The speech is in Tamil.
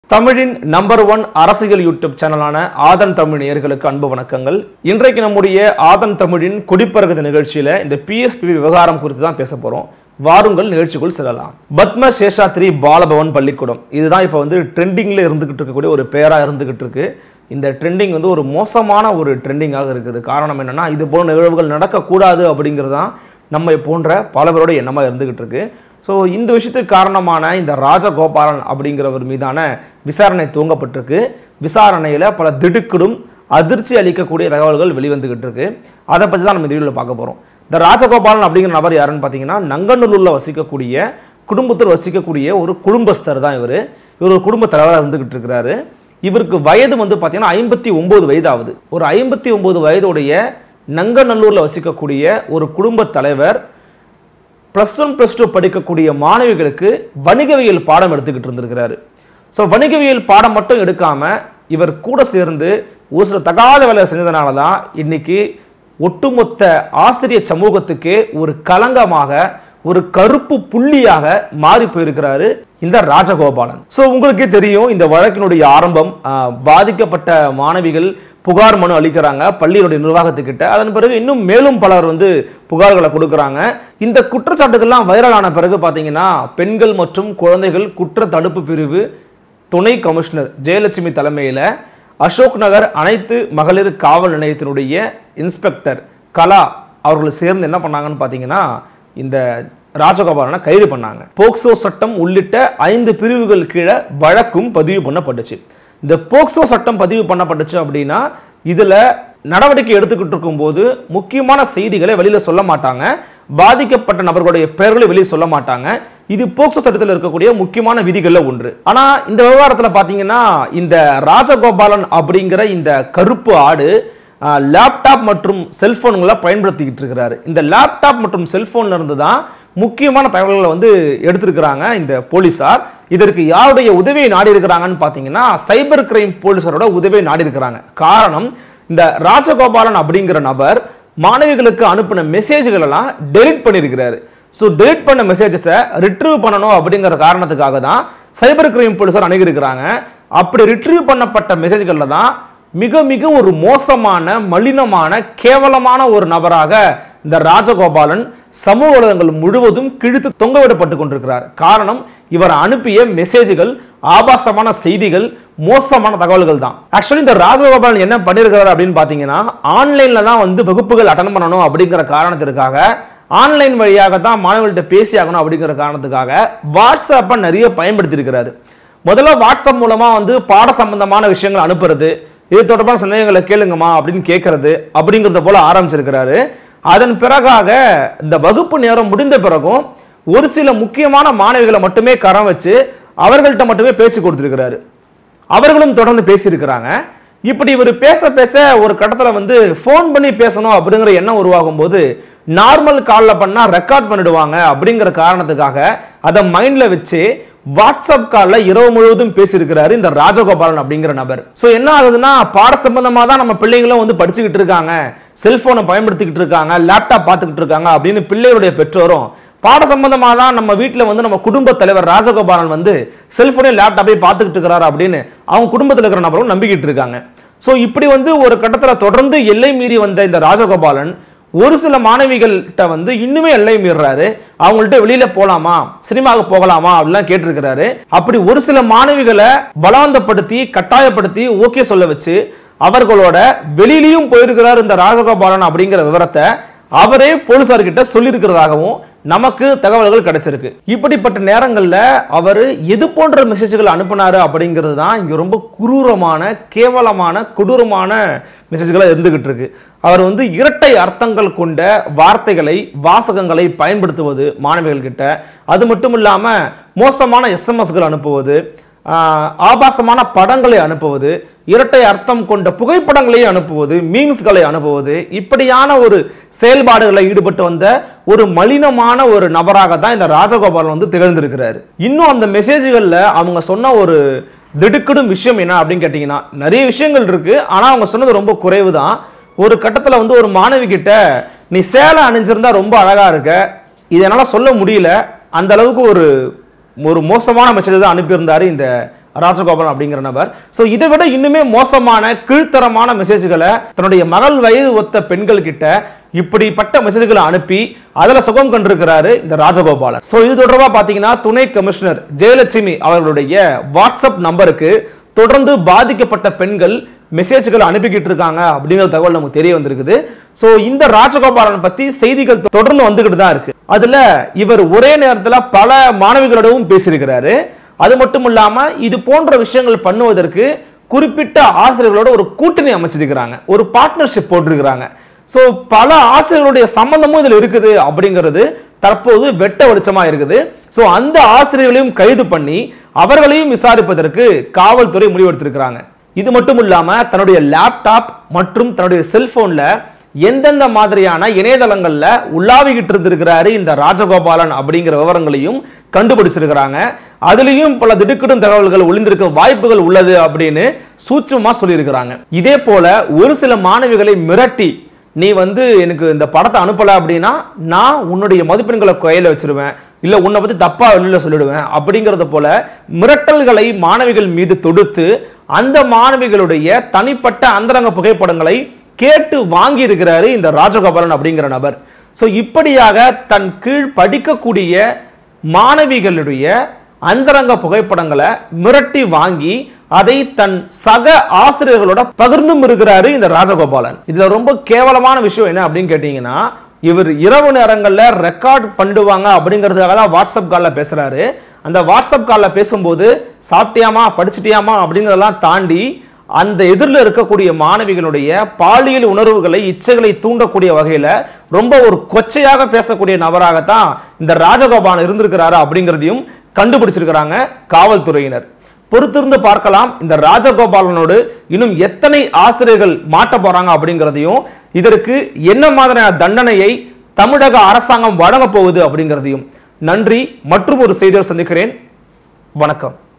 தமிழின் நம்பர் ஒன் அரசியல் யூடியூப் சேனலான ஆதன் தமிழ் நேயர்களுக்கு அன்பு வணக்கங்கள் இன்றைக்கு நம்முடைய ஆதன் தமிழின் குடிப்பறகுது நிகழ்ச்சியில இந்த பிஎஸ்பி விவகாரம் குறித்து தான் பேச போறோம் வாருங்கள் நிகழ்ச்சிக்குள் செல்லலாம் பத்ம சேஷாத்ரி பாலபவன் பள்ளிக்கூடம் இதுதான் இப்போ வந்து ட்ரெண்டிங்கில் இருந்துகிட்டு இருக்கக்கூடிய ஒரு பேரா இருந்துகிட்டு இருக்கு இந்த ட்ரெண்டிங் வந்து ஒரு மோசமான ஒரு ட்ரெண்டிங்காக இருக்குது காரணம் என்னன்னா இது போன்ற நிகழ்வுகள் நடக்கக்கூடாது அப்படிங்கிறது தான் நம்மை போன்ற பல பேரோட எண்ணமாக இருந்துகிட்டு இருக்கு ஸோ இந்த விஷயத்துக்கு காரணமான இந்த ராஜகோபாலன் அப்படிங்கிறவர் மீதான விசாரணை துவங்கப்பட்டிருக்கு விசாரணையில் பல திடுக்கிடும் அதிர்ச்சி அளிக்கக்கூடிய தகவல்கள் வெளிவந்துகிட்டு இருக்கு அதை பற்றி தான் நம்ம இந்த வீடியோவில் பார்க்க போகிறோம் இந்த ராஜகோபாலன் அப்படிங்கிற நபர் யாருன்னு பார்த்தீங்கன்னா நங்கநல்லூரில் வசிக்கக்கூடிய குடும்பத்தில் வசிக்கக்கூடிய ஒரு குடும்பஸ்தர் தான் இவர் இவர் ஒரு குடும்ப தலைவராக இருந்துகிட்டு இருக்கிறாரு இவருக்கு வயது வந்து பார்த்தீங்கன்னா ஐம்பத்தி ஒம்பது வயது ஆகுது ஒரு ஐம்பத்தி ஒம்பது வயதுடைய நங்கநல்லூரில் வசிக்கக்கூடிய ஒரு குடும்ப தலைவர் ப்ளஸ் ஒன் ப்ளஸ் டூ படிக்கக்கூடிய மாணவிகளுக்கு வணிகவியல் பாடம் எடுத்துக்கிட்டு இருந்திருக்கிறாரு ஸோ வணிகவியல் பாடம் மட்டும் எடுக்காம இவர் கூட சேர்ந்து ஒரு சில தகாத வேலை செஞ்சதுனால தான் இன்னைக்கு ஒட்டுமொத்த ஆசிரியர் சமூகத்துக்கே ஒரு களங்கமாக ஒரு கருப்பு புள்ளியாக மாறி போயிருக்கிறாரு இந்த ராஜகோபாலன் ஸோ உங்களுக்கே தெரியும் இந்த வழக்கினுடைய ஆரம்பம் ஆஹ், பாதிக்கப்பட்ட மாணவிகள் புகார் மனு அளிக்கிறாங்க பள்ளியினுடைய நிர்வாகத்துக்கிட்ட அதன் பிறகு இன்னும் மேலும் பலர் வந்து புகார்களை கொடுக்குறாங்க இந்த குற்றச்சாட்டுகள்லாம் வைரலான பிறகு பார்த்தீங்கன்னா பெண்கள் மற்றும் குழந்தைகள் குற்ற தடுப்பு பிரிவு துணை கமிஷனர் ஜெயலட்சுமி தலைமையில் அசோக் நகர் அனைத்து மகளிர் காவல் நிலையத்தினுடைய இன்ஸ்பெக்டர் கலா அவர்கள் சேர்ந்து என்ன பண்ணாங்கன்னு பார்த்தீங்கன்னா இந்த ராஜகோபாலனை கைது பண்ணாங்க போக்சோ சட்டம் உள்ளிட்ட ஐந்து பிரிவுகள் கீழே வழக்கும் பதிவு பண்ணப்பட்டுச்சு இந்த போக்சோ சட்டம் பதிவு பண்ணப்பட்டுச்சு அப்படின்னா இதுல நடவடிக்கை எடுத்துக்கிட்டு இருக்கும்போது முக்கியமான செய்திகளை வெளியில சொல்ல மாட்டாங்க பாதிக்கப்பட்ட நபர்களுடைய பெயர்களை வெளியே சொல்ல மாட்டாங்க இது போக்சோ சட்டத்தில் இருக்கக்கூடிய முக்கியமான விதிகள்ல ஒன்று ஆனா இந்த விவகாரத்துல பாத்தீங்கன்னா இந்த ராஜகோபாலன் அப்படிங்கிற இந்த கருப்பு ஆடு லேப்டாப் மற்றும் செல்போன்களை பயன்படுத்திக்கிட்டு இருக்கிறாரு இந்த லேப்டாப் மற்றும் செல்போன்ல இருந்து தான் முக்கியமான தகவல்களை வந்து எடுத்திருக்கிறாங்க இந்த போலீசார் இதற்கு யாருடைய உதவியை நாடி இருக்கிறாங்கன்னு பார்த்தீங்கன்னா சைபர் கிரைம் போலீசாரோட உதவியை நாடி இருக்கிறாங்க காரணம் இந்த ராஜகோபாலன் அப்படிங்கிற நபர் மாணவிகளுக்கு அனுப்பின மெசேஜ்கள் எல்லாம் டெலிட் பண்ணியிருக்கிறாரு ஸோ டெலிட் பண்ண மெசேஜஸை ரிட்ரீவ் பண்ணணும் அப்படிங்கிற காரணத்துக்காக தான் சைபர் கிரைம் போலீசார் அணுகியிருக்கிறாங்க அப்படி ரிட்ரீவ் பண்ணப்பட்ட மெசேஜ்களில் தான் மிக மிக ஒரு மோசமான மலினமான கேவலமான ஒரு நபராக இந்த ராஜகோபாலன் சமூக வலைதளங்கள் முழுவதும் கிழித்து தொங்கவிடப்பட்டு கொண்டிருக்கிறார் காரணம் இவர் அனுப்பிய மெசேஜ்கள் ஆபாசமான செய்திகள் மோசமான தகவல்கள் தான் ஆக்சுவலி இந்த ராஜகோபாலன் என்ன பண்ணியிருக்கிறார் அப்படின்னு பார்த்தீங்கன்னா ஆன்லைன்ல தான் வந்து வகுப்புகள் அட்டன் பண்ணணும் அப்படிங்கிற காரணத்திற்காக ஆன்லைன் வழியாக தான் மாணவர்கள்ட்ட பேசி ஆகணும் அப்படிங்கிற காரணத்துக்காக வாட்ஸ்அப்பை நிறைய பயன்படுத்தி இருக்கிறாரு முதல்ல வாட்ஸ்அப் மூலமா வந்து பாட சம்பந்தமான விஷயங்கள் அனுப்புறது இது தொடர்பான சந்தேகங்களை கேளுங்கம்மா அப்படின்னு கேட்கறது அப்படிங்கிறத போல ஆரம்பிச்சிருக்கிறாரு அதன் பிறகாக இந்த வகுப்பு நேரம் முடிந்த பிறகும் ஒரு சில முக்கியமான மாணவிகளை மட்டுமே கரம் வச்சு அவர்கள்ட்ட மட்டுமே பேசி கொடுத்திருக்கிறாரு அவர்களும் தொடர்ந்து பேசியிருக்கிறாங்க இப்படி இவர் பேச பேச ஒரு கட்டத்தில் வந்து ஃபோன் பண்ணி பேசணும் அப்படிங்கிற எண்ணம் உருவாகும் போது நார்மல் காலில் பண்ணால் ரெக்கார்ட் பண்ணிடுவாங்க அப்படிங்கிற காரணத்துக்காக அதை மைண்டில் வச்சு வாட்ஸ்அப் காலில் இரவு முழுவதும் பேசியிருக்கிறாரு இந்த ராஜகோபாலன் அப்படிங்கிற நபர் ஸோ என்ன ஆகுதுன்னா பாட சம்பந்தமாக தான் நம்ம பிள்ளைங்களும் வந்து படிச்சுக்கிட்டு இருக்காங்க செல்போனை பயன்படுத்திக்கிட்டு இருக்காங்க லேப்டாப் பார்த்துக்கிட்டு இருக்காங்க அப்படின்னு பிள்ளைகளுடைய பெற்றோரும் பாட சம்பந்தமாக தான் நம்ம வீட்டில் வந்து நம்ம குடும்ப தலைவர் ராஜகோபாலன் வந்து செல்போனே லேப்டாப்பே பார்த்துக்கிட்டு இருக்கிறாரு அப்படின்னு அவங்க குடும்பத்தில் இருக்கிற நபரும் நம்பிக்கிட்டு இருக்காங்க ஸோ இப்படி வந்து ஒரு கட்டத்தில் தொடர்ந்து எல்லை மீறி வந்த இந்த ராஜகோபாலன் ஒரு சில மாணவிகள்கிட்ட வந்து இன்னுமே எல்லை மீறுறாரு அவங்கள்ட்ட வெளியில போலாமா சினிமாவுக்கு போகலாமா அப்படிலாம் கேட்டிருக்கிறாரு அப்படி ஒரு சில மாணவிகளை பலவந்தப்படுத்தி கட்டாயப்படுத்தி ஓகே சொல்ல வச்சு அவர்களோட வெளியிலையும் போயிருக்கிறார் இந்த ராஜகோபாலன் அப்படிங்கிற விவரத்தை அவரே போலீசார்கிட்ட சொல்லியிருக்கிறதாகவும் நமக்கு தகவல்கள் கிடைச்சிருக்கு இப்படிப்பட்ட நேரங்களில் அவர் எது போன்ற மெசேஜ்கள் அனுப்புனாரு அப்படிங்கிறது தான் இங்கே ரொம்ப குரூரமான கேவலமான கொடூரமான மெசேஜ்களாக இருந்துகிட்டு இருக்கு அவர் வந்து இரட்டை அர்த்தங்கள் கொண்ட வார்த்தைகளை வாசகங்களை பயன்படுத்துவது மாணவிகள் கிட்ட அது மட்டும் இல்லாமல் மோசமான எஸ்எம்எஸ்கள் அனுப்புவது ஆஹ், ஆபாசமான படங்களை அனுப்புவது இரட்டை அர்த்தம் கொண்ட புகைப்படங்களை அனுப்புவது மீம்ஸ்களை அனுப்புவது இப்படியான ஒரு செயல்பாடுகளில் ஈடுபட்டு வந்த ஒரு மலினமான ஒரு நபராக தான் இந்த ராஜகோபாலன் வந்து திகழ்ந்திருக்கிறாரு இன்னும் அந்த மெசேஜ்களில் அவங்க சொன்ன ஒரு திடுக்கிடும் விஷயம் என்ன அப்படின்னு கேட்டிங்கன்னா நிறைய விஷயங்கள் இருக்கு ஆனால் அவங்க சொன்னது ரொம்ப குறைவு தான் ஒரு கட்டத்தில் வந்து ஒரு மாணவி கிட்ட நீ சேலை அணிஞ்சிருந்தா ரொம்ப அழகா இருக்க இதனால சொல்ல முடியல அந்த அளவுக்கு ஒரு ஒரு மோசமான மெசேஜ் தான் அனுப்பியிருந்தாரு இந்த ராஜகோபாலன் அப்படிங்கிற நபர் ஸோ இதை விட இன்னுமே மோசமான கீழ்த்தரமான மெசேஜ்களை தன்னுடைய மகள் வயது ஒத்த பெண்கள் கிட்ட இப்படிப்பட்ட மெசேஜ்களை அனுப்பி அதுல சுகம் கண்டிருக்கிறாரு இந்த ராஜகோபாலன் ஸோ இது தொடர்பா பாத்தீங்கன்னா துணை கமிஷனர் ஜெயலட்சுமி அவர்களுடைய வாட்ஸ்அப் நம்பருக்கு தொடர்ந்து பாதிக்கப்பட்ட பெண்கள் மெசேஜ்கள் அனுப்பிக்கிட்டு இருக்காங்க அப்படிங்கிற தகவல் நமக்கு தெரிய வந்திருக்குது ஸோ இந்த ராஜகோபாலன் பத்தி செய்திகள் தொடர்ந்து வந்துகிட்டு தான் இருக்கு அதுல இவர் ஒரே நேரத்துல பல மாணவிகளிடமும் பேசியிருக்கிறாரு அது மட்டும் இல்லாம இது போன்ற விஷயங்கள் பண்ணுவதற்கு குறிப்பிட்ட ஆசிரியர்களோட ஒரு கூட்டணி அமைச்சிருக்கிறாங்க ஒரு பார்ட்னர்ஷிப் போட்டிருக்கிறாங்க ஸோ பல ஆசிரியர்களுடைய சம்பந்தமும் இதில் இருக்குது அப்படிங்கிறது தற்போது வெட்ட வெளிச்சமா இருக்குது ஸோ அந்த ஆசிரியர்களையும் கைது பண்ணி அவர்களையும் விசாரிப்பதற்கு காவல்துறை முடிவெடுத்திருக்கிறாங்க இது மட்டும் இல்லாம தன்னுடைய லேப்டாப் மற்றும் தன்னுடைய செல்போன்ல எந்தெந்த மாதிரியான இணையதளங்கள்ல உலாவிக்கிட்டு இருந்திருக்கிறாரு இந்த ராஜகோபாலன் அப்படிங்கிற விவரங்களையும் கண்டுபிடிச்சிருக்கிறாங்க அதுலயும் பல திடுக்கிடும் தகவல்கள் ஒளிந்திருக்க வாய்ப்புகள் உள்ளது அப்படின்னு சூட்சமா சொல்லியிருக்கிறாங்க இதே போல ஒரு சில மாணவிகளை மிரட்டி நீ வந்து எனக்கு இந்த படத்தை அனுப்பல அப்படின்னா நான் உன்னுடைய மதிப்பெண்களை கையில வச்சிருவேன் இல்ல உன்னை பத்தி தப்பா வெளியில சொல்லிடுவேன் அப்படிங்கறது போல மிரட்டல்களை மாணவிகள் மீது தொடுத்து அந்த மாணவிகளுடைய தனிப்பட்ட அந்தரங்க புகைப்படங்களை கேட்டு வாங்கி இருக்கிறாரு இந்த ராஜகோபாலன் அப்படிங்கிற நபர் ஸோ இப்படியாக தன் கீழ் படிக்கக்கூடிய மாணவிகளுடைய அந்தரங்க புகைப்படங்களை மிரட்டி வாங்கி அதை தன் சக ஆசிரியர்களோட பகிர்ந்தும் இருக்கிறாரு இந்த ராஜகோபாலன் இதுல ரொம்ப கேவலமான விஷயம் என்ன அப்படின்னு கேட்டீங்கன்னா இவர் இரவு நேரங்கள்ல ரெக்கார்ட் பண்ணிடுவாங்க அப்படிங்கிறதுக்காக தான் வாட்ஸ்அப் காலில் பேசுறாரு அந்த வாட்ஸ்அப் காலில் பேசும்போது சாப்பிட்டியாமா படிச்சிட்டியாமா அப்படிங்கிறதெல்லாம் தாண்டி அந்த எதிரில் இருக்கக்கூடிய மாணவிகளுடைய பாலியல் உணர்வுகளை இச்சைகளை தூண்டக்கூடிய வகையில ரொம்ப ஒரு கொச்சையாக பேசக்கூடிய நபராகத்தான் இந்த ராஜகோபாலன் இருந்திருக்கிறாரு அப்படிங்கிறதையும் கண்டுபிடிச்சிருக்கிறாங்க காவல்துறையினர் பொறுத்திருந்து பார்க்கலாம் இந்த ராஜகோபாலனோடு இன்னும் எத்தனை ஆசிரியர்கள் மாட்ட போறாங்க அப்படிங்கிறதையும் இதற்கு என்ன மாதிரியான தண்டனையை தமிழக அரசாங்கம் வழங்க போகுது அப்படிங்கிறதையும் நன்றி மற்றும் ஒரு செய்தியை சந்திக்கிறேன் வணக்கம்